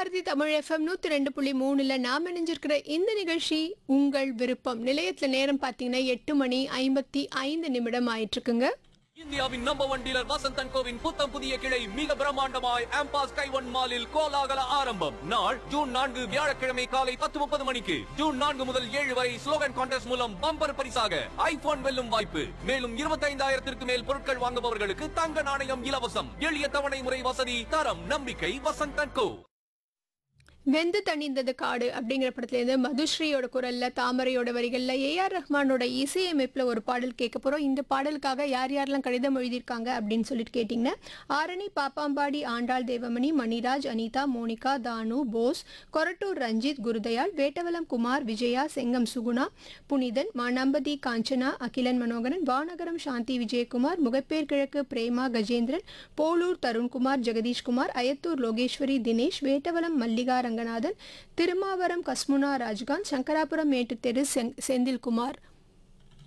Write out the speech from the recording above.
Bharathi Tamil FM நூற்றி ரெண்டு புள்ளி மூணுல நாம் இணைஞ்சிருக்கிற இந்த நிகழ்ச்சி உங்கள் விருப்பம் நிலையத்தில் நேரம் பார்த்தீங்கன்னா எட்டு மணி ஐம்பத்தி ஐந்து நிமிடம் ஆயிட்டு இருக்குங்க இந்தியாவின் number one dealer Vasanth and கோவின் புத்தம் புதிய கிளை மிக பிரம்மாண்டமாய் ஆம்பாஸ் கைவன் மாலில் கோலாகல ஆரம்பம் நாள் ஜூன் நான்கு வியாழக்கிழமை காலை பத்து முப்பது மணிக்கு ஜூன் நான்கு முதல் ஏழு வரை ஸ்லோகன் கான்டெஸ்ட் மூலம் பம்பர் பரிசாக ஐபோன் வெல்லும் வாய்ப்பு மேலும் இருபத்தைந்தாயிரத்திற்கு மேல் பொருட்கள் வாங்குபவர்களுக்கு தங்க நாணயம் இலவசம் எளிய தவணை முறை வசதி தரம் நம்பிக்கை வசந்த் அண்ட் கோ வெந்து தணிந்தது காடு அப்படிங்கிற படத்துலேருந்து மதுஸ்ரீயோட குரல்ல தாமரையோட வரிகளில் ஏஆர் ரஹ்மானோட இசையமைப்பில் ஒரு பாடல் கேட்க போகிறோம் இந்த பாடலுக்காக யார் யாரெல்லாம் கடிதம் எழுதியிருக்காங்க அப்படின்னு சொல்லிட்டு கேட்டிங்கன்னா ஆரணி பாப்பாம்பாடி ஆண்டாள் தேவமணி மணிராஜ் அனிதா மோனிகா தானு போஸ் கொரட்டூர் ரஞ்சித் குருதயாள் வேட்டவலம் குமார் விஜயா செங்கம் சுகுணா புனிதன் மானாம்பதி காஞ்சனா அகிலன் மனோகரன் வானகரம் சாந்தி விஜயகுமார் முகப்பேர் கிழக்கு பிரேமா கஜேந்திரன் போலூர் தருண்குமார் ஜெகதீஷ்குமார் அயத்தூர் லோகேஸ்வரி தினேஷ் வேட்டவலம் மல்லிகா ரங்கநாதன் திருமாவரம் கஸ்முனா ராஜ்காந்த் சங்கராபுரம் மேட்டு தெரு செங்- செந்தில்குமார்